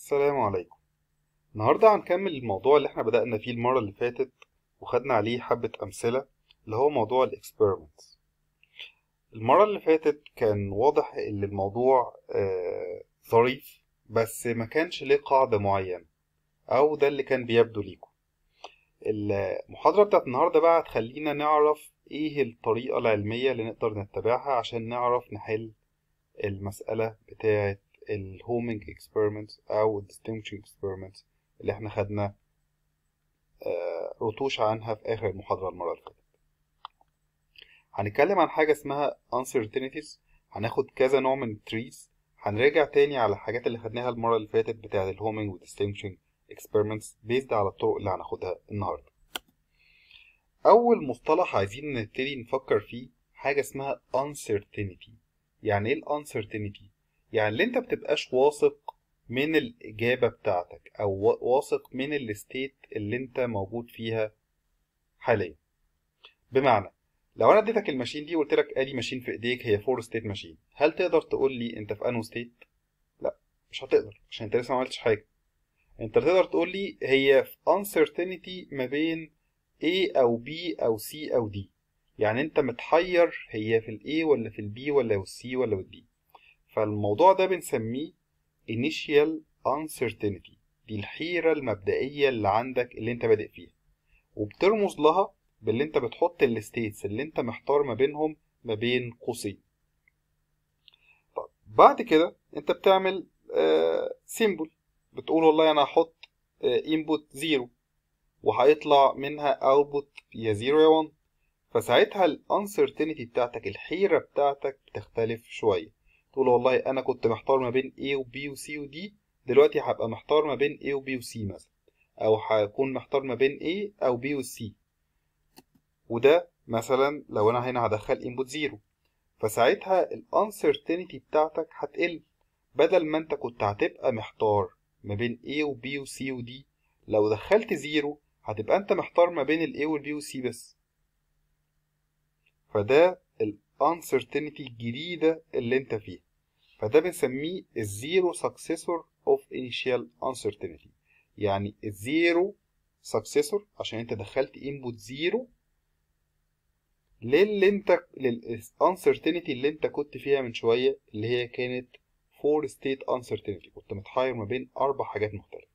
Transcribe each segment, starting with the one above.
السلام عليكم النهاردة هنكمل الموضوع اللي احنا بدأنا فيه المرة اللي فاتت وخدنا عليه حبة أمثلة اللي هو موضوع الاكسبيرمنتس المرة اللي فاتت كان واضح ان الموضوع آه ظريف بس ما كانش ليه قاعدة معينة أو ده اللي كان بيبدو ليكم المحاضرة بتاعت النهاردة بقى هتخلينا نعرف ايه الطريقة العلمية اللي نقدر نتبعها عشان نعرف نحل المسألة بتاعت الهومينج اكسبيرمنتس او الديستنكشن اكسبيرمنتس اللي احنا خدنا آه، رتوش عنها في اخر المحاضرة المرة اللي فاتت هنتكلم عن حاجة اسمها uncertainties هناخد كذا نوع من التريز هنراجع تاني على الحاجات اللي خدناها المرة اللي فاتت بتاعة الهومينج والديستنكشن اكسبيرمنتس بيزد على الطرق اللي هناخدها النهاردة أول مصطلح عايزين نبتدي نفكر فيه حاجة اسمها uncertainty يعني ايه ال uncertainty؟ يعني اللي انت بتبقاش واثق من الإجابة بتاعتك أو واثق من الستيت اللي انت موجود فيها حاليا بمعنى لو انا اديتك الماشين دي وقلت لك ادي ماشين في ايديك هي فور ستيت ماشين هل تقدر تقول لي انت في انو ستيت لا مش هتقدر عشان انت لسه ما عملتش حاجه انت تقدر تقول لي هي في uncertainty ما بين A او B او C او D يعني انت متحير هي في ال A ولا في ال B ولا في ال C ولا في ال D فالموضوع ده بنسميه initial uncertainty دي الحيرة المبدئية اللي عندك اللي انت بادئ فيها وبترمز لها باللي انت بتحط الستيتس اللي انت محتار ما بينهم ما بين قوسين طب بعد كده انت بتعمل سيمبل بتقول والله انا هحط انبوت زيرو وهيطلع منها اوتبوت يا زيرو يا 1 فساعتها الانسرتينتي بتاعتك الحيرة بتاعتك بتختلف شوية تقول والله انا كنت محتار ما بين A و B و C و D دلوقتي هبقى محتار ما بين A و B و C مثلا او هكون محتار ما بين A او B و C وده مثلا لو انا هنا هدخل input زيرو فساعتها الانسرتينتي بتاعتك هتقل بدل ما انت كنت هتبقى محتار ما بين A و B و C و D لو دخلت زيرو هتبقى انت محتار ما بين ال A وال B وال C بس فده ال uncertainty الجديدة اللي انت فيها فده بنسميه الزيرو successor of initial uncertainty يعني الزيرو successor عشان انت دخلت input زيرو للي انت لل uncertainty اللي انت كنت فيها من شوية اللي هي كانت four state uncertainty كنت متحير ما بين أربع حاجات مختلفة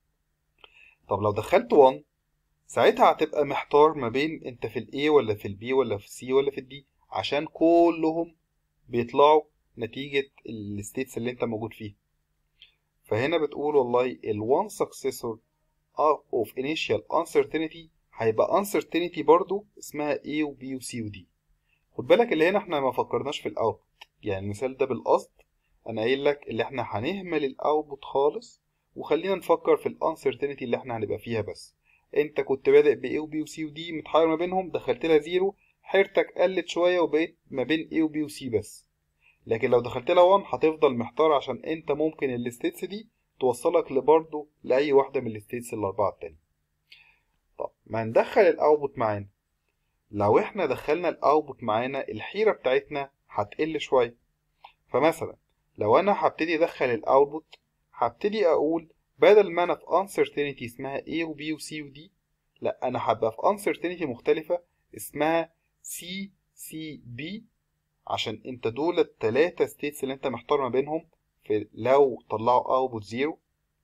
طب لو دخلت 1 ساعتها هتبقى محتار ما بين انت في ال A ولا في ال B ولا في ال C ولا في ال D عشان كلهم بيطلعوا نتيجة الستيتس اللي انت موجود فيها فهنا بتقول والله ال one successor of initial uncertainty هيبقى uncertainty برضو اسمها A و B و C و D خد بالك اللي هنا احنا ما فكرناش في الاوتبوت يعني المثال ده بالقصد انا قايل لك اللي احنا هنهمل الاوتبوت خالص وخلينا نفكر في الانسرتينتي اللي احنا هنبقى فيها بس انت كنت بادئ ب A و B و C و D متحير ما بينهم دخلت لها زيرو حيرتك قلت شوية وبقيت ما بين A و B و C بس لكن لو دخلت لها 1 هتفضل محتار عشان انت ممكن الستيتس دي توصلك لبرضه لأي واحدة من الستيتس الأربعة التانية طب ما ندخل الأوتبوت معانا لو احنا دخلنا الأوتبوت معانا الحيرة بتاعتنا هتقل شوية فمثلا لو أنا هبتدي أدخل الأوتبوت هبتدي أقول بدل ما أنا في uncertainty اسمها A و B و C و D لأ أنا هبقى في uncertainty مختلفة اسمها C C B عشان انت دول التلاتة ستيتس اللي انت محتار ما بينهم في لو طلعوا اوتبوت زيرو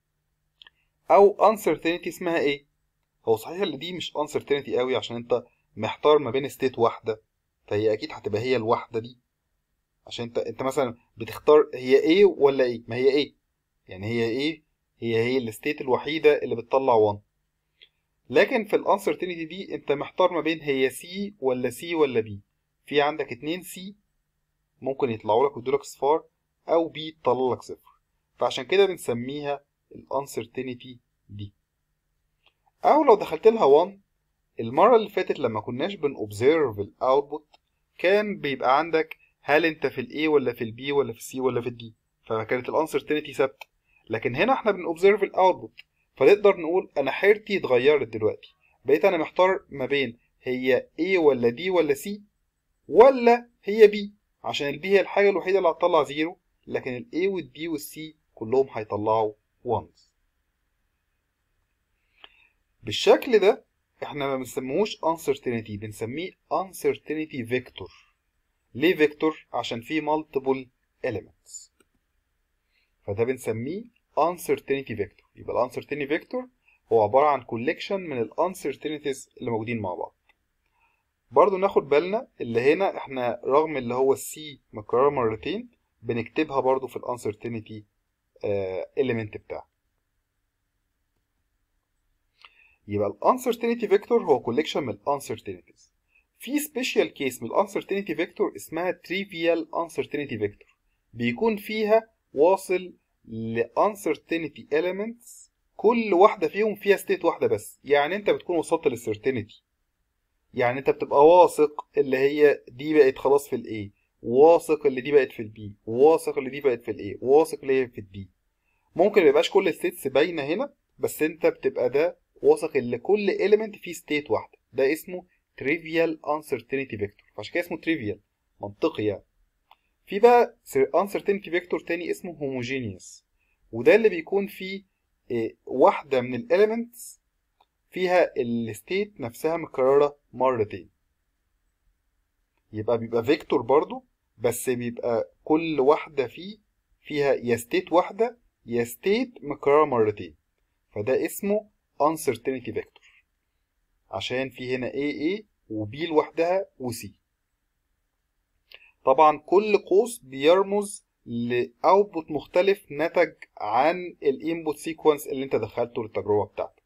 او uncertainty اسمها ايه هو صحيح اللي دي مش uncertainty قوي عشان انت محتار ما بين ستيت واحدة فهي اكيد هتبقى هي الواحدة دي عشان انت انت مثلا بتختار هي ايه ولا ايه ما هي ايه يعني هي ايه هي هي الستيت الوحيدة اللي بتطلع 1 لكن في الانسرتينتي دي انت محتار ما بين هي سي ولا سي ولا بي في عندك اتنين سي ممكن يطلعوا لك ويدولك صفار او بي تطلع لك صفر فعشان كده بنسميها الانسرتينتي دي او لو دخلت لها 1 المره اللي فاتت لما كناش بنوبزيرف الاوتبوت كان بيبقى عندك هل انت في الاي ولا في البي ولا في السي ولا في الدي فكانت الانسرتينتي ثابته لكن هنا احنا بنوبزيرف الاوتبوت فنقدر نقول انا حيرتي اتغيرت دلوقتي بقيت انا محتار ما بين هي A ولا D ولا C ولا هي B عشان ال B هي الحاجة الوحيدة اللي هتطلع زيرو لكن ال A وال D وال C كلهم هيطلعوا ones بالشكل ده احنا ما بنسميهوش uncertainty بنسميه uncertainty vector ليه فيكتور عشان فيه multiple elements فده بنسميه uncertainty vector يبقى ال uncertainty vector هو عبارة عن collection من ال uncertainties اللي موجودين مع بعض برضو ناخد بالنا اللي هنا احنا رغم اللي هو السي مكررة مرتين بنكتبها برضو في ال uncertainty آه، element بتاعها يبقى ال uncertainty vector هو collection من ال uncertainties في special case من ال uncertainty vector اسمها trivial uncertainty vector بيكون فيها واصل ل uncertainty elements كل واحدة فيهم فيها state واحدة بس يعني انت بتكون وصلت للcertainty يعني انت بتبقى واثق اللي هي دي بقت خلاص في الاي واثق اللي دي بقت في البي واثق اللي دي بقت في الاي واثق اللي هي في الدي ممكن ما يبقاش كل الستيتس باينه هنا بس انت بتبقى ده واثق ان كل element فيه ستيت واحده ده اسمه trivial uncertainty vector فعشان كده اسمه trivial منطقي يعني في بقى uncertainty vector تاني اسمه homogeneous وده اللي بيكون فيه إيه، واحده من الاليمنتس فيها الستيت نفسها مكرره مرتين يبقى بيبقى فيكتور برضو بس بيبقى كل واحده فيه فيها يا ستيت واحده يا ستيت مكرره مرتين فده اسمه uncertainty vector عشان في هنا A A و B لوحدها و C طبعا كل قوس بيرمز لأوتبوت مختلف نتج عن الانبوت سيكونس اللي انت دخلته للتجربة بتاعتك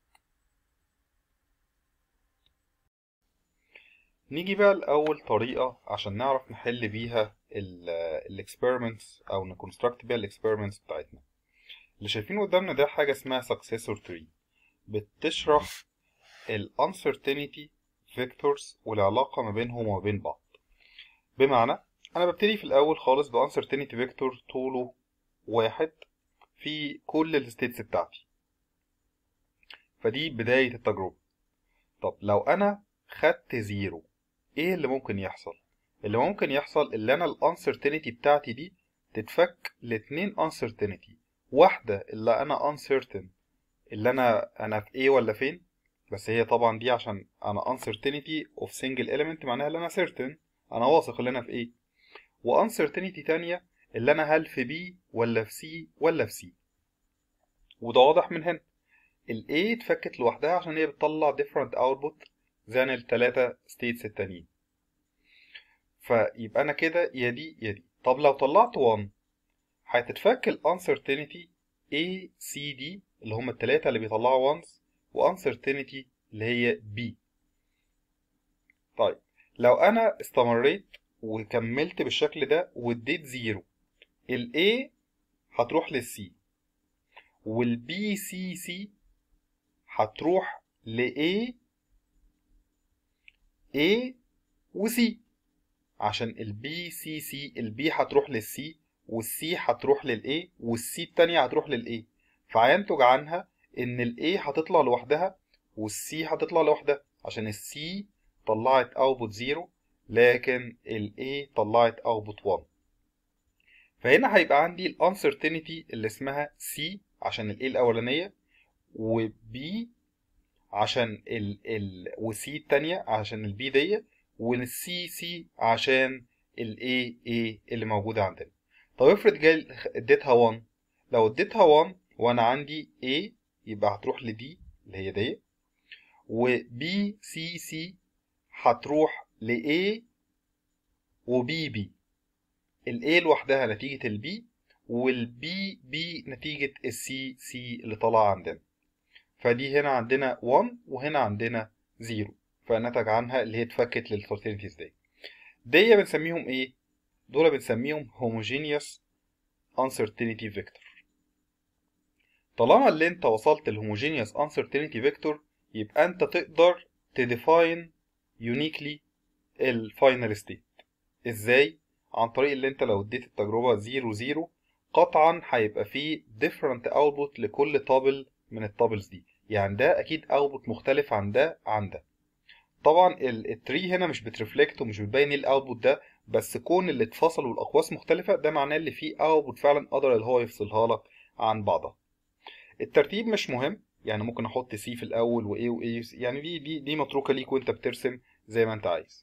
نيجي بقى لأول طريقة عشان نعرف نحل بيها الاكسبيرمنتس أو نكونستراكت بيها الاكسبيرمنتس بتاعتنا اللي شايفينه قدامنا ده حاجة اسمها successor tree بتشرح ال uncertainty vectors والعلاقة ما بينهم وما بين بعض بمعنى أنا ببتدي في الأول خالص ب uncertainty vector طوله واحد في كل الستيتس بتاعتي فدي بداية التجربة طب لو أنا خدت زيرو إيه اللي ممكن يحصل؟ اللي ممكن يحصل اللي أنا ال uncertainty بتاعتي دي تتفك لاتنين uncertainty واحدة اللي أنا uncertain اللي أنا أنا في إيه ولا فين بس هي طبعا دي عشان أنا uncertainty of single element معناها اللي أنا certain أنا واثق اللي أنا في إيه و uncertainty تانية اللي أنا هل في B ولا في C ولا في C وده واضح من هنا ال A اتفكت لوحدها عشان هي بتطلع different output زي التلاتة states التانيين فيبقى أنا كده يا دي يا دي طب لو طلعت 1 هتتفك ال uncertainty A C D اللي هم التلاتة اللي بيطلعوا ones و uncertainty اللي هي B طيب لو أنا استمريت وكملت بالشكل ده واديت زيرو ال A هتروح لل C وال B C C هتروح ل A A و C عشان ال B C C ال B هتروح لل C والسي هتروح للاي والسي التانية هتروح للاي فهينتج عنها ان الاي هتطلع لوحدها والسي هتطلع لوحدها عشان السي طلعت اوتبوت زيرو لكن الاي طلعت اوتبوت 1 فهنا هيبقى عندي الانسرتينتي اللي اسمها سي عشان الاي الاولانيه وبي عشان ال ال وسي التانية عشان البي دي والسي سي عشان الاي اي اللي موجوده عندنا طب افرض جاي اديتها 1 لو اديتها 1 وانا عندي A يبقى هتروح ل D اللي هي دي و B C C هتروح ل A و B B ال A لوحدها نتيجة ال B وال B B نتيجة ال C C اللي طالعة عندنا فدي هنا عندنا 1 وهنا عندنا 0 فنتج عنها اللي هي اتفكت للفرتيليتيز دي دي بنسميهم ايه؟ دول بنسميهم homogeneous uncertainty vector طالما اللي انت وصلت للhomogeneous uncertainty vector يبقى انت تقدر تديفاين uniquely الفاينل state ازاي عن طريق اللي انت لو اديت التجربة 0 0 قطعا هيبقى فيه different output لكل تابل من التابلز دي يعني ده اكيد output مختلف عن ده عن ده طبعا التري هنا مش بترفلكت ومش بتبين ايه الاوتبوت ده بس كون اللي اتفصلوا الاقواس مختلفه ده معناه اللي فيه اوتبوت فعلا قدر اللي هو يفصلها لك عن بعضها الترتيب مش مهم يعني ممكن احط سي في الاول وايه وايه يعني دي دي دي متروكه ليك وانت بترسم زي ما انت عايز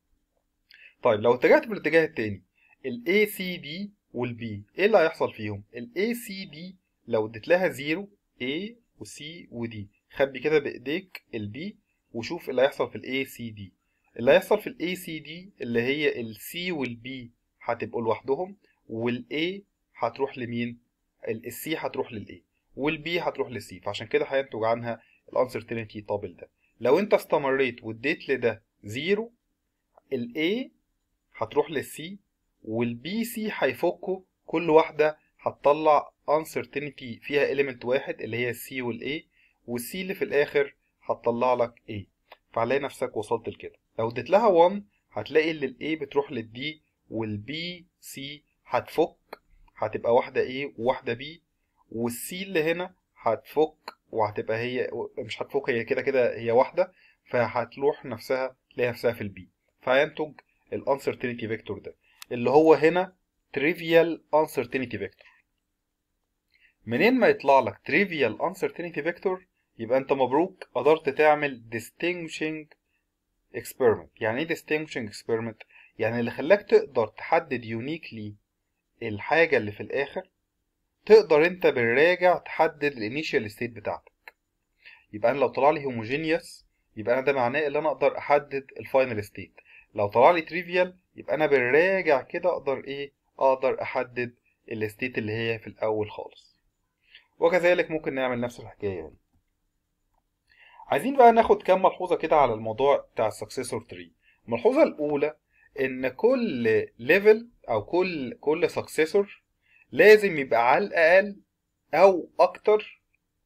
طيب لو اتجهت في الاتجاه التاني ال ACD وال B ايه اللي هيحصل فيهم ال ACD لو اديت لها 0 A و C و D خبي كده بايديك ال B وشوف اللي هيحصل في ال ACD اللي هيحصل في ال ACD اللي هي ال C وال B هتبقوا لوحدهم وال A هتروح لمين ال C هتروح لل A وال B هتروح لل C فعشان كده هينتج عنها ال uncertainty double ده لو انت استمريت واديت لده 0 ال A هتروح للسي والبي سي هيفكوا كل واحدة هتطلع uncertainty فيها element واحد اللي هي السي والاي والسي اللي في الاخر هتطلع لك A فهتلاقي نفسك وصلت لكده لو اديت لها 1 هتلاقي ان الاي بتروح للدي والبي سي هتفك هتبقى واحدة A وواحدة B والسي اللي هنا هتفك وهتبقى هي مش هتفك هي كده كده هي واحدة فهتروح نفسها تلاقي نفسها في البي فينتج الانسرتينتي فيكتور ده اللي هو هنا trivial uncertainty vector منين ما يطلع لك trivial uncertainty vector يبقى انت مبروك قدرت تعمل distinguishing experiment يعني ايه distinguishing experiment يعني اللي خلاك تقدر تحدد uniquely الحاجة اللي في الاخر تقدر انت بالراجع تحدد الانيشال ستيت بتاعتك يبقى انا لو طلع لي homogeneous يبقى انا ده معناه ان انا اقدر احدد الفاينل ستيت لو طلع لي تريفيال يبقى انا بالراجع كده اقدر ايه اقدر احدد الستيت اللي هي في الاول خالص وكذلك ممكن نعمل نفس الحكايه يعني عايزين بقى ناخد كام ملحوظه كده على الموضوع بتاع السكسيسور تري الملحوظه الاولى ان كل ليفل او كل كل سكسيسور لازم يبقى على الاقل او اكتر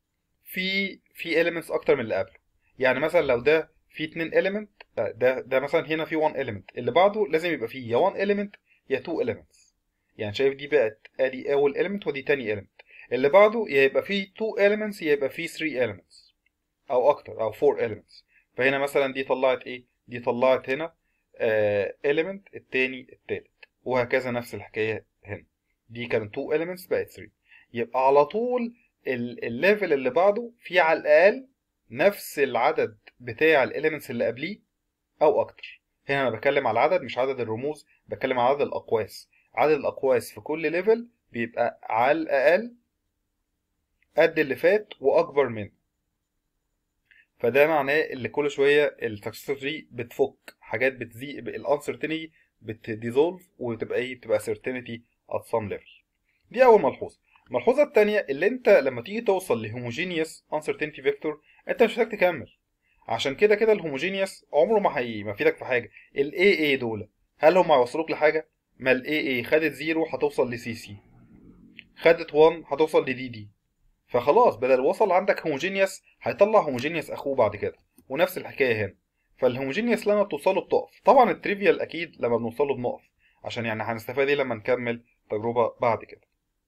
في في elements اكتر من اللي قبله يعني مثلا لو ده في اتنين element ده ده مثلا هنا في 1 element اللي بعده لازم يبقى فيه يا 1 element يا 2 elements يعني شايف دي بقت ادي اول element ودي تاني element اللي بعده يا يبقى فيه 2 elements يا يبقى فيه 3 elements او اكتر او 4 elements فهنا مثلا دي طلعت ايه دي طلعت هنا آه element التاني التالت وهكذا نفس الحكايه هنا دي كانت 2 elements بقت 3 يبقى على طول الليفل اللي بعده فيه على الاقل نفس العدد بتاع الاليمنتس اللي قبليه او اكتر هنا انا بتكلم على العدد مش عدد الرموز بتكلم على عدد الاقواس عدد الاقواس في كل ليفل بيبقى على الاقل قد اللي فات واكبر منه فده معناه ان كل شويه السكسسور تري بتفك حاجات بتزيد الانسرتينتي بتديزولف وتبقى ايه بتبقى سيرتينتي ات سام ليفل دي اول ملحوظه الملحوظه الثانيه اللي انت لما تيجي توصل لهوموجينيوس انسرتينتي فيكتور انت مش محتاج تكمل عشان كده كده الهوموجينيوس عمره ما هي ما يفيدك في حاجه الاي اي دول هل هم هيوصلوك لحاجه ما الاي اي خدت زيرو هتوصل لسي سي خدت 1 هتوصل لدي دي فخلاص بدل وصل عندك هوموجينيوس هيطلع هوموجينيوس اخوه بعد كده ونفس الحكايه هنا فالهوموجينيوس لما بتوصله بتقف طبعا التريفيال اكيد لما بنوصله بنقف عشان يعني هنستفاد ايه لما نكمل تجربه بعد كده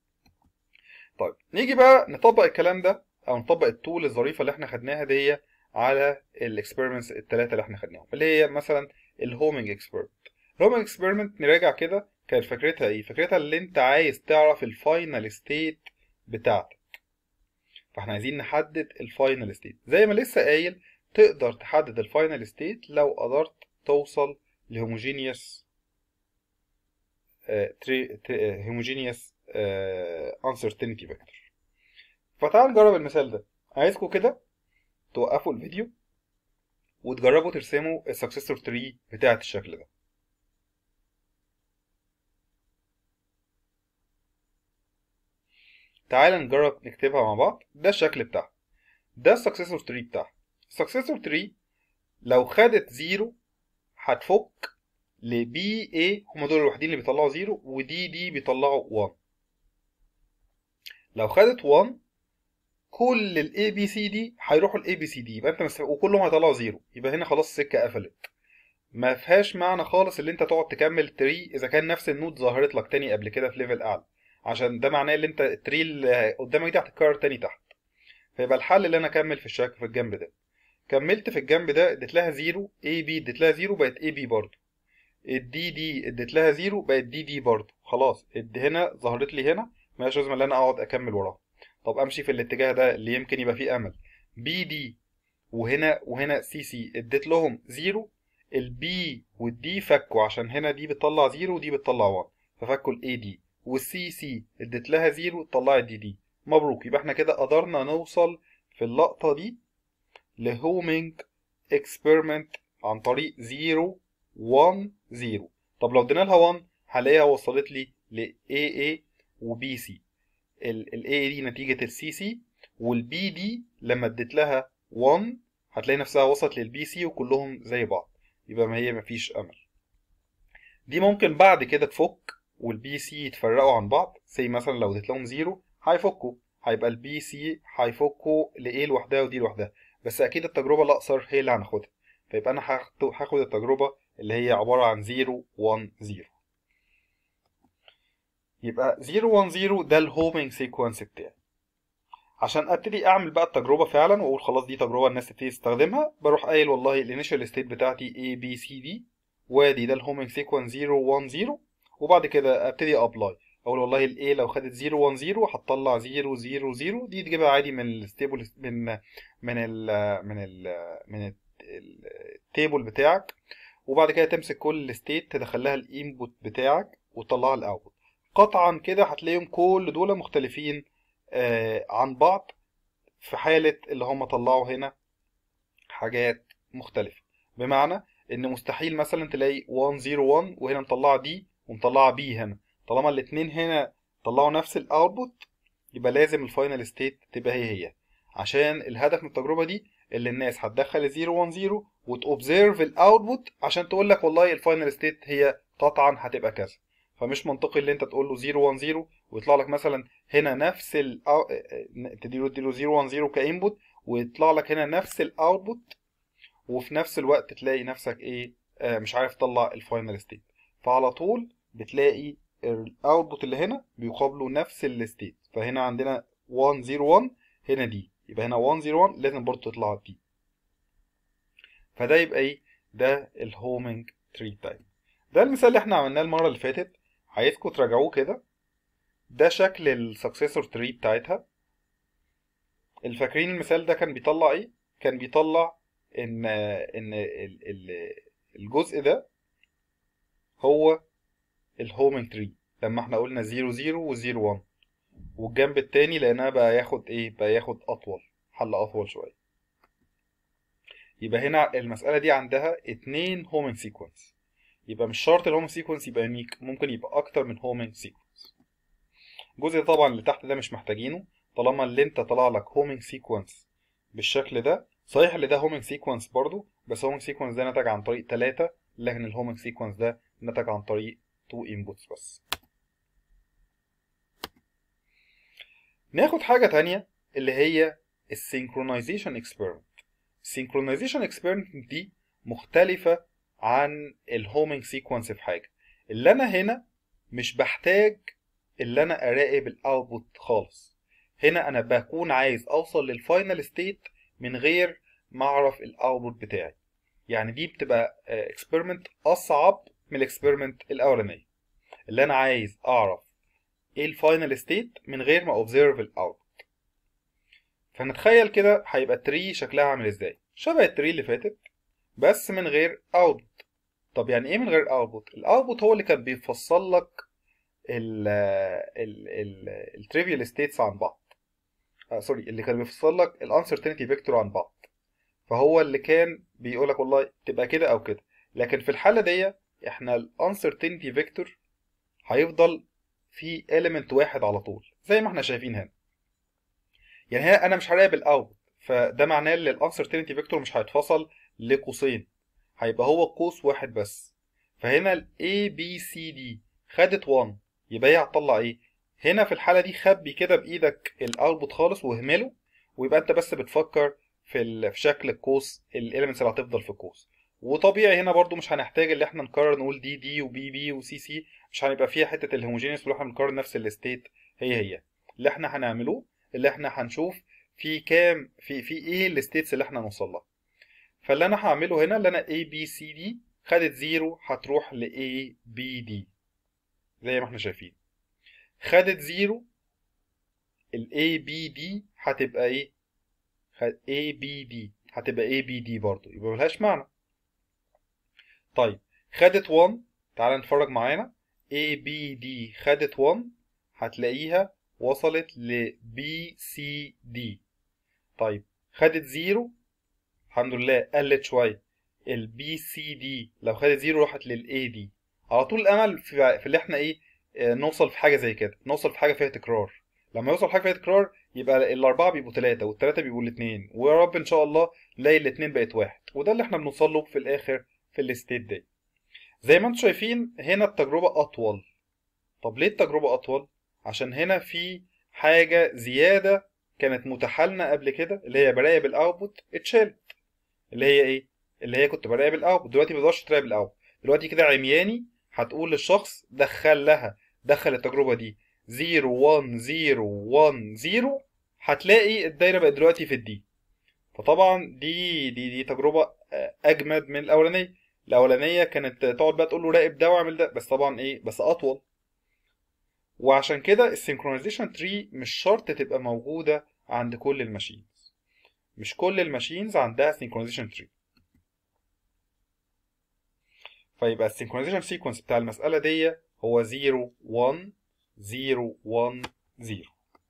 طيب نيجي بقى نطبق الكلام ده او نطبق التول الظريفه اللي احنا خدناها دي على الاكسبيرمنتس الثلاثه اللي احنا خدناهم اللي هي مثلا الهومينج اكسبيرمنت الهومينج اكسبيرمنت نراجع كده كانت فكرتها ايه فكرتها اللي انت عايز تعرف الفاينل ستيت بتاعتك فاحنا عايزين نحدد الفاينل ستيت زي ما لسه قايل تقدر تحدد الفاينل ستيت لو قدرت توصل لهوموجينيوس هوموجينيوس uncertainty vector فتعال نجرب المثال ده عايزكم كده توقفوا الفيديو وتجربوا ترسموا السكسسور تري بتاعة الشكل ده تعال نجرب نكتبها مع بعض ده الشكل بتاعها ده السكسسور تري بتاعها السكسسور تري لو خدت زيرو هتفك لبي اي هما دول الوحيدين اللي بيطلعوا زيرو ودي دي بيطلعوا 1 لو خدت 1 كل الاي بي سي دي هيروحوا الاي بي سي دي يبقى انت مست... وكلهم هيطلعوا زيرو يبقى هنا خلاص السكه قفلت ما فيهاش معنى خالص اللي انت تقعد تكمل تري اذا كان نفس النود ظهرت لك تاني قبل كده في ليفل اعلى عشان ده معناه ان انت التري اللي قدامك دي هتتكرر تاني تحت فيبقى الحل اللي انا اكمل في الشكل في الجنب ده كملت في الجنب ده اديت لها زيرو اي بي اديت لها زيرو بقت اي بي برضه الدي دي اديت لها زيرو بقت دي دي برضه خلاص اد هنا ظهرت لي هنا مالهاش لازمه ان انا اقعد اكمل وراها طب امشي في الاتجاه ده اللي يمكن يبقى فيه امل بي دي وهنا وهنا سي سي اديت لهم زيرو البي والدي فكوا عشان هنا دي بتطلع زيرو ودي بتطلع 1 ففكوا الاي دي والسي سي اديت لها زيرو طلعت دي دي مبروك يبقى احنا كده قدرنا نوصل في اللقطة دي لهومينج اكسبيرمنت عن طريق 0 1 0 طب لو ادينا لها 1 هلاقيها وصلت لي ل AA و BC ال AA دي نتيجة ال CC وال B دي لما اديت لها 1 هتلاقي نفسها وصلت لل BC وكلهم زي بعض يبقى ما هي مفيش أمل دي ممكن بعد كده تفك والبي سي يتفرقوا عن بعض زي مثلا لو اديت لهم 0 هيفكوا هيبقى البي سي هيفكوا لايه لوحدها ودي لوحدها بس اكيد التجربه الاقصر هي اللي هناخدها فيبقى انا هاخد التجربه اللي هي عباره عن 0 1 0 يبقى 0 1 0 ده الهومينج سيكونس بتاعي عشان ابتدي اعمل بقى التجربه فعلا واقول خلاص دي تجربه الناس تبتدي تستخدمها بروح قايل والله الانيشال ستيت بتاعتي A B C D وادي ده الهومينج سيكونس 0 1 0 وبعد كده ابتدي ابلاي اقول والله الاي لو خدت 0 1 0 هتطلع 0 0 0 دي تجيبها عادي من الستيبل من من ال من ال من التيبل بتاعك وبعد كده تمسك كل ستيت تدخلها الانبوت بتاعك وتطلعها الاوتبوت قطعا كده هتلاقيهم كل دول مختلفين آه عن بعض في حالة اللي هم طلعوا هنا حاجات مختلفة بمعنى ان مستحيل مثلا تلاقي 101 وهنا مطلعه دي ومطلعه بي هنا طالما الاتنين هنا طلعوا نفس الاوتبوت يبقى لازم الفاينل ستيت تبقى هي هي عشان الهدف من التجربه دي اللي الناس هتدخل 010 وتوبزيرف الاوتبوت عشان تقول لك والله الفاينل ستيت هي قطعا هتبقى كذا فمش منطقي اللي انت تقول له 010 ويطلع لك مثلا هنا نفس ال تديله تديله 010 كانبوت ويطلع لك هنا نفس الاوتبوت وفي نفس الوقت تلاقي نفسك ايه آه مش عارف تطلع الفاينل ستيت فعلى طول بتلاقي الاوتبوت اللي هنا بيقابله نفس الستيت فهنا عندنا 101 هنا دي يبقى هنا 101 لازم برضه تطلع دي فده يبقى ايه ده الهومينج تري تايم ده المثال اللي احنا عملناه المره اللي فاتت عايزكم تراجعوه كده ده شكل السكسيسور تري بتاعتها الفاكرين المثال ده كان بيطلع ايه كان بيطلع ان ان الجزء ده هو الهومينج تري لما احنا قلنا 0 0 و 0 1 والجنب التاني لقيناه بقى ياخد ايه بقى ياخد اطول حل اطول شويه يبقى هنا المسألة دي عندها اتنين هومينج سيكونس يبقى مش شرط الهومينج سيكونس يبقى يونيك ممكن يبقى اكتر من هومينج سيكونس الجزء طبعا اللي تحت ده مش محتاجينه طالما اللي انت طلع لك هومينج سيكونس بالشكل ده صحيح اللي ده هومينج سيكونس برضو بس هومينج سيكونس ده نتج عن طريق تلاتة لكن الهومينج سيكونس ده نتج عن طريق 2 inputs بس ناخد حاجة تانية اللي هي السينكرونايزيشن اكسبيرمنت السينكرونايزيشن اكسبيرمنت دي مختلفة عن الهومينج سيكونس في حاجة اللي انا هنا مش بحتاج اللي انا اراقب الاوتبوت خالص هنا انا بكون عايز اوصل للفاينل ستيت من غير ما اعرف الاوتبوت بتاعي يعني دي بتبقى اكسبيرمنت اصعب من الاكسبيرمنت الاولانيه اللي انا عايز اعرف ايه الفاينل ستيت من غير ما اوبزرف الاوتبوت فنتخيل كده هيبقى التري شكلها عامل ازاي شبه التري اللي فاتت بس من غير اوتبوت طب يعني ايه من غير اوتبوت الاوتبوت هو اللي كان بيفصل لك ال ال ال التريفيال ستيتس عن بعض آه سوري اللي كان بيفصل لك الانسرتينتي فيكتور عن بعض فهو اللي كان بيقول لك والله تبقى كده او كده لكن في الحاله دي احنا الانسرتينتي فيكتور هيفضل في element واحد على طول زي ما احنا شايفين هنا يعني هنا انا مش هراقب الاوت فده معناه ان الانسرتينتي فيكتور مش هيتفصل لقوسين هيبقى هو قوس واحد بس فهنا ال A B C D خدت 1 يبقى هي هتطلع ايه هنا في الحاله دي خبي كده بايدك الاوتبوت خالص واهمله ويبقى انت بس بتفكر في في شكل القوس الاليمنتس اللي هتفضل في القوس وطبيعي هنا برضو مش هنحتاج اللي احنا نكرر نقول دي دي وبي بي وسي سي مش هنبقى فيها حته الهوموجينيوس اللي احنا بنكرر نفس الستيت هي هي اللي احنا هنعمله اللي احنا هنشوف في كام في في ايه الستيتس اللي احنا نوصل لها فاللي انا هعمله هنا اللي انا A B C D خدت زيرو هتروح ل A B D زي ما احنا شايفين خدت زيرو ال A B D هتبقى ايه A B D هتبقى A B D برضو يبقى ملهاش معنى طيب خدت 1 تعال نتفرج معانا A B D خدت 1 هتلاقيها وصلت ل B C D طيب خدت 0 الحمد لله قلت شوية ال B C D لو خدت 0 راحت لل A D على طول الأمل في, في اللي احنا ايه آه، نوصل في حاجة زي كده نوصل في حاجة فيها تكرار لما يوصل حاجة فيها تكرار يبقى الأربعة بيبقوا تلاتة والتلاتة بيبقوا الاتنين ويا رب إن شاء الله نلاقي الاتنين بقت واحد وده اللي احنا بنوصل له في الآخر في الستيت دي زي ما انتم شايفين هنا التجربة أطول طب ليه التجربة أطول؟ عشان هنا في حاجة زيادة كانت متاحة لنا قبل كده اللي هي براقب الأوتبوت اتشالت اللي هي إيه؟ اللي هي كنت براقب الأوتبوت دلوقتي متقدرش تراقب الأوتبوت دلوقتي كده عمياني هتقول للشخص دخل لها دخل التجربة دي 0 1 0 1 0 هتلاقي الدايرة بقت دلوقتي في الدي فطبعا دي دي دي تجربة آه، أجمد من الأولانية الأولانية كانت تقعد بقى تقول له راقب ده واعمل ده بس طبعا إيه بس أطول وعشان كده السينكرونايزيشن تري مش شرط تبقى موجودة عند كل الماشينز مش كل الماشينز عندها سينكرونايزيشن تري فيبقى السينكرونايزيشن سيكونس بتاع المسألة دي هو 0 1 0 1 0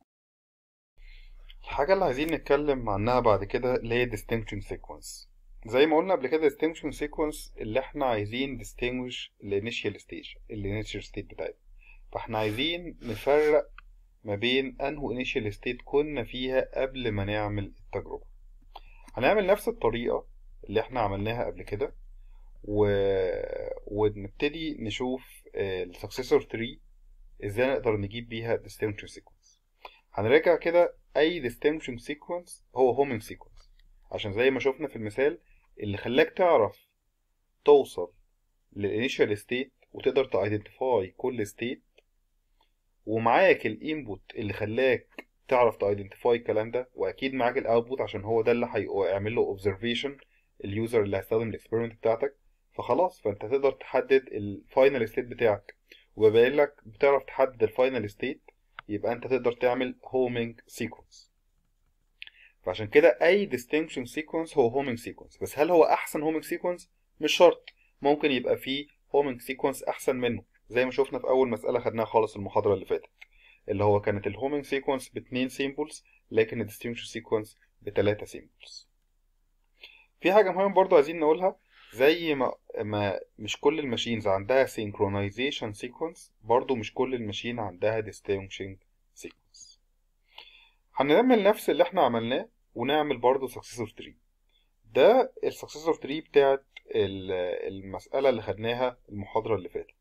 الحاجة اللي عايزين نتكلم عنها بعد كده اللي هي distinction sequence زي ما قلنا قبل كده distinction sequence اللي احنا عايزين distinguish الانيشال stage الانيشال state بتاعتنا فاحنا عايزين نفرق ما بين انه initial state كنا فيها قبل ما نعمل التجربة هنعمل نفس الطريقة اللي احنا عملناها قبل كده و... ونبتدي نشوف السكسيسور تري ازاي نقدر نجيب بيها distinction sequence هنراجع كده اي distinction sequence هو homing sequence عشان زي ما شفنا في المثال اللي خلاك تعرف توصل للانيشال ستيت وتقدر تايدنتيفاي كل ستيت ومعاك الانبوت اللي خلاك تعرف تايدنتيفاي الكلام ده واكيد معاك الاوتبوت عشان هو ده اللي هيعمل له اوبزرفيشن اليوزر اللي هيستخدم الاكسبيرمنت بتاعتك فخلاص فانت تقدر تحدد الفاينل ستيت بتاعك وباين لك بتعرف تحدد الفاينل ستيت يبقى انت تقدر تعمل هومينج سيكونس فعشان كده اي distinction sequence هو هومينج سيكونس بس هل هو احسن هومينج سيكونس مش شرط ممكن يبقى فيه هومينج سيكونس احسن منه زي ما شفنا في اول مسألة خدناها خالص المحاضرة اللي فاتت اللي هو كانت الهومينج سيكونس باتنين سيمبلز لكن الديستنكشن سيكونس بتلاتة سيمبلز في حاجة مهمة برضو عايزين نقولها زي ما, ما مش كل الماشينز عندها synchronization sequence برضو مش كل الماشين عندها distinction sequence هنعمل نفس اللي احنا عملناه ونعمل برضو successor tree ده السكسسور تري بتاعت المسألة اللي خدناها المحاضرة اللي فاتت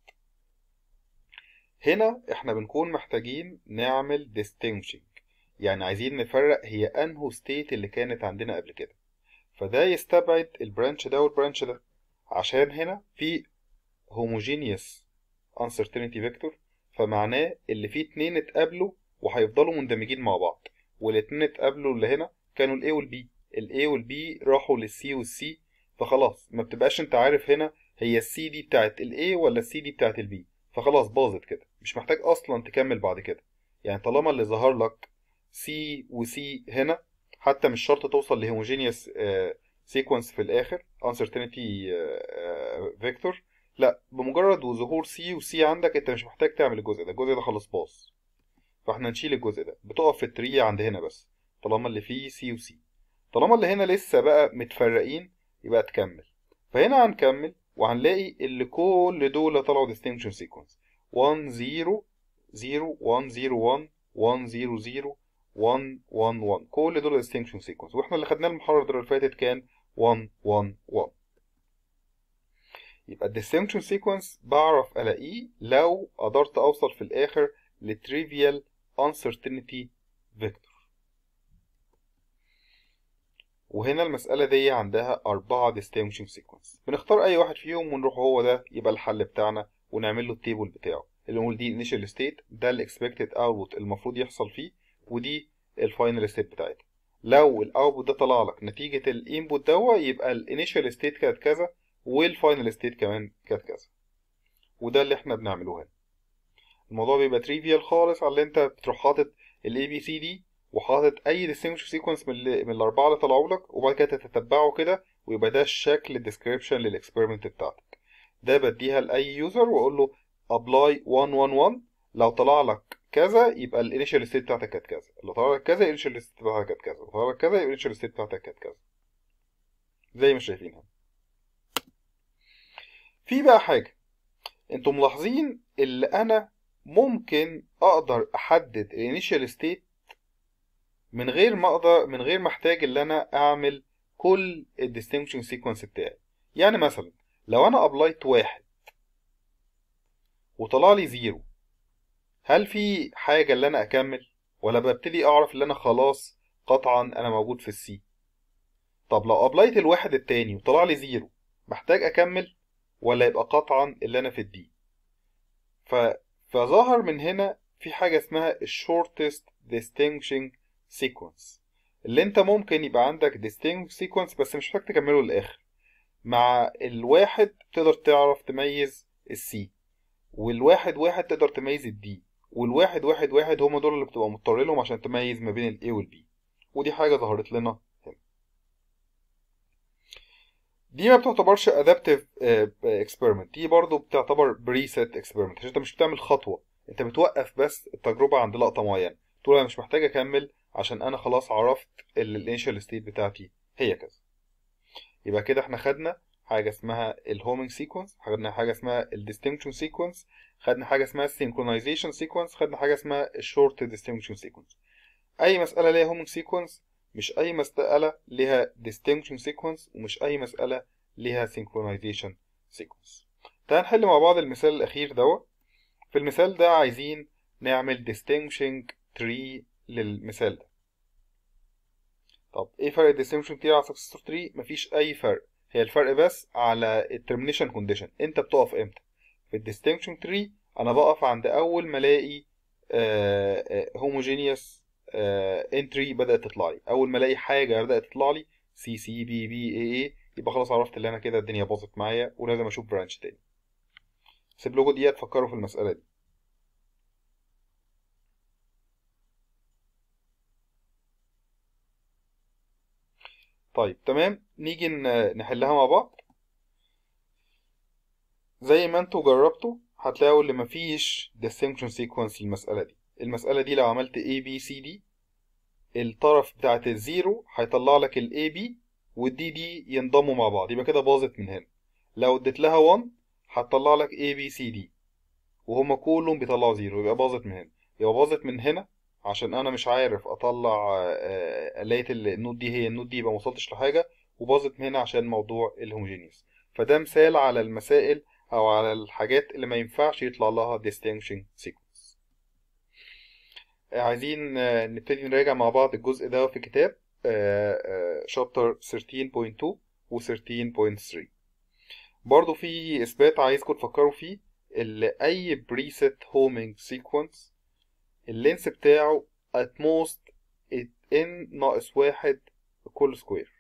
هنا احنا بنكون محتاجين نعمل distinction يعني عايزين نفرق هي انهو ستيت اللي كانت عندنا قبل كده فده يستبعد البرانش ده والبرانش ده عشان هنا في homogeneous uncertainty vector فمعناه اللي فيه اتنين اتقابلوا وهيفضلوا مندمجين مع بعض والاتنين اتقابلوا اللي هنا كانوا ال A وال B ال A وال B راحوا لل C وال C فخلاص ما بتبقاش انت عارف هنا هي ال C دي بتاعت ال A ولا ال C دي بتاعت ال B فخلاص باظت كده مش محتاج اصلا تكمل بعد كده يعني طالما اللي ظهر لك C و C هنا حتى مش شرط توصل لهوموجينيوس سيكونس في الاخر uncertainty فيكتور لا بمجرد ظهور سي وسي عندك انت مش محتاج تعمل الجزء ده الجزء ده خلاص باظ فاحنا نشيل الجزء ده بتقف في التري عند هنا بس طالما اللي فيه سي وسي طالما اللي هنا لسه بقى متفرقين يبقى تكمل فهنا هنكمل وهنلاقي اللي كل دول طلعوا distinction sequence 1 0 0 1 0 1 1 0 0 1 1 1 كل دول distinction sequence واحنا اللي خدناه المحاضرة اللي فاتت كان 1 1 1 يبقى distinction sequence بعرف الاقيه لو قدرت اوصل في الاخر لtrivial uncertainty vector وهنا المسألة دي عندها أربعة distinction sequence بنختار أي واحد فيهم ونروح هو ده يبقى الحل بتاعنا ونعمل له التيبل بتاعه اللي نقول دي initial state ده ال expected output المفروض يحصل فيه ودي الفاينل ستيت بتاعتها لو الاوتبوت ده طلع لك نتيجة الانبوت دوا يبقى الانيشال ستيت كانت كذا والفاينل ستيت كمان كانت كذا وده اللي احنا بنعمله هنا الموضوع بيبقى تريفيال خالص على اللي انت بتروح حاطط الاي بي سي دي وحاطط اي ديستنجوش سيكونس من, ال- من الاربعه اللي طلعوا لك وبعد كده تتتبعه كده ويبقى ده الشكل الديسكريبشن للاكسبيرمنت بتاعتك ده بديها لاي يوزر واقول له ابلاي 111 لو طلع لك كذا يبقى الانيشال ستيت بتاعتك كانت كذا لو طلع لك كذا الانيشال ستيت بتاعتك كانت كذا لو طلع لك كذا يبقى الانيشال ستيت بتاعتك كانت كذا زي ما شايفين هنا في بقى حاجه انتم ملاحظين اللي انا ممكن اقدر احدد الانيشال ستيت من غير ما اقدر من غير ما احتاج ان انا اعمل كل الديستنكشن سيكونس بتاعي يعني مثلا لو انا ابلايت واحد وطلع لي زيرو هل في حاجة اللي انا اكمل ولا ببتدي اعرف ان انا خلاص قطعا انا موجود في السي طب لو ابلايت الواحد التاني وطلع لي زيرو محتاج اكمل ولا يبقى قطعا اللي انا في الدي ف... فظهر من هنا في حاجة اسمها الشورتست distinguishing sequence اللي انت ممكن يبقى عندك distinct sequence بس مش محتاج تكمله للآخر مع الواحد تقدر تعرف تميز السي والواحد واحد تقدر تميز الدي والواحد واحد واحد هما دول اللي بتبقى مضطر لهم عشان تميز ما بين الاي والبي ودي حاجة ظهرت لنا هنا دي ما بتعتبرش adaptive آه، experiment دي برضو بتعتبر preset experiment عشان انت مش بتعمل خطوة انت بتوقف بس التجربة عند لقطة معينة تقول انا مش محتاج اكمل عشان انا خلاص عرفت الانيشال ستيت بتاعتي هي كذا يبقى كده احنا خدنا حاجة اسمها الهومينج سيكونس خدنا حاجة اسمها الديستنكشن سيكونس خدنا حاجة اسمها السينكرونايزيشن سيكونس خدنا حاجة اسمها الشورت ديستنكشن سيكونس اي مسألة ليها هومينج سيكونس مش اي مسألة ليها distinction sequence ومش اي مسألة ليها synchronization sequence تعال نحل مع بعض المثال الاخير دوت في المثال ده عايزين نعمل distinguishing tree للمثال ده طب ايه فرق distinguishing tree على successor tree مفيش اي فرق هي الفرق بس على الترمينيشن كونديشن انت بتقف امتى في الديستنكشن تري انا بقف عند اول ما الاقي هوموجينيوس انتري بدات تطلع لي اول ما الاقي حاجه بدات تطلع لي سي سي بي بي اي اي يبقى خلاص عرفت ان انا كده الدنيا باظت معايا ولازم اشوف برانش تاني سيب لكم دقيقه تفكروا في المساله دي طيب تمام نيجي ن- نحلها مع بعض زي ما انتوا جربتوا هتلاقوا ان مفيش distinction sequence للمسألة دي المسألة دي لو عملت A B C D الطرف بتاعت الزيرو هيطلع لك ال A B وال D D ينضموا مع بعض يبقى كده باظت من هنا لو اديت لها 1 هتطلع لك A B C D وهما كلهم بيطلعوا زيرو يبقى باظت من هنا يبقى باظت من هنا عشان انا مش عارف اطلع آه، لقيت ال- النوت دي هي النوت دي يبقى موصلتش لحاجة وباظت من هنا عشان موضوع الهوموجينيوس فده مثال على المسائل او على الحاجات اللي ما ينفعش يطلع لها distinction sequence آه، عايزين آه، نبتدي نراجع مع بعض الجزء ده في كتاب شابتر 13.2 و 13.3 برضو في اثبات عايزكم تفكروا فيه اللي اي preset homing sequence اللينس بتاعه at most n ناقص واحد كل سكوير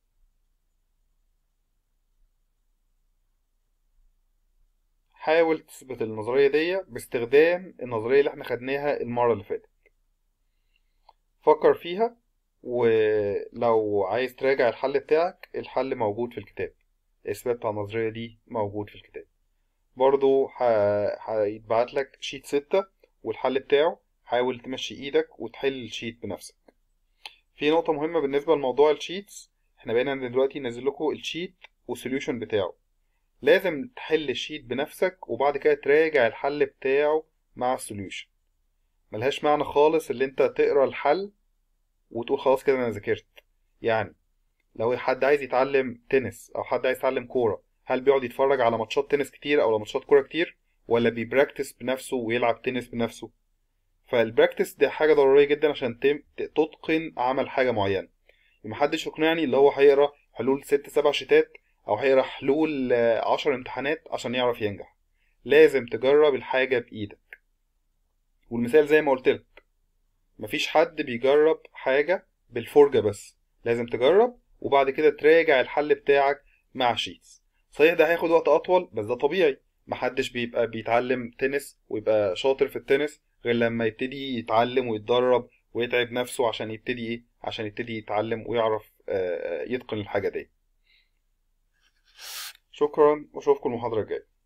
حاول تثبت النظرية دي باستخدام النظرية اللي احنا خدناها المرة اللي فاتت فكر فيها ولو عايز تراجع الحل بتاعك الحل موجود في الكتاب الإثبات بتاع النظرية دي موجود في الكتاب برضو ه- هيتبعت لك شيت ستة والحل بتاعه حاول تمشي ايدك وتحل الشيت بنفسك في نقطة مهمة بالنسبة لموضوع الشيتس احنا بقينا دلوقتي ننزل لكم الشيت والسوليوشن بتاعه لازم تحل الشيت بنفسك وبعد كده تراجع الحل بتاعه مع السوليوشن ملهاش معنى خالص اللي انت تقرا الحل وتقول خلاص كده انا ذاكرت يعني لو حد عايز يتعلم تنس او حد عايز يتعلم كوره هل بيقعد يتفرج على ماتشات تنس كتير او على ماتشات كوره كتير ولا بيبراكتس بنفسه ويلعب تنس بنفسه فالبراكتس دي حاجه ضروريه جدا عشان تم- تتقن عمل حاجه معينه محدش يقنعني اللي هو هيقرا حلول ست سبع شتات او هيقرا حلول آه، عشر امتحانات عشان يعرف ينجح لازم تجرب الحاجه بايدك والمثال زي ما قلت لك مفيش حد بيجرب حاجه بالفرجه بس لازم تجرب وبعد كده تراجع الحل بتاعك مع شيتس صحيح ده هياخد وقت اطول بس ده طبيعي محدش بيبقى بيتعلم تنس ويبقى شاطر في التنس غير لما يبتدي يتعلم ويتدرب ويتعب نفسه عشان يبتدي ايه عشان يبتدي يتعلم ويعرف آه، آه، يتقن الحاجة دي شكرا واشوفكم المحاضرة الجاية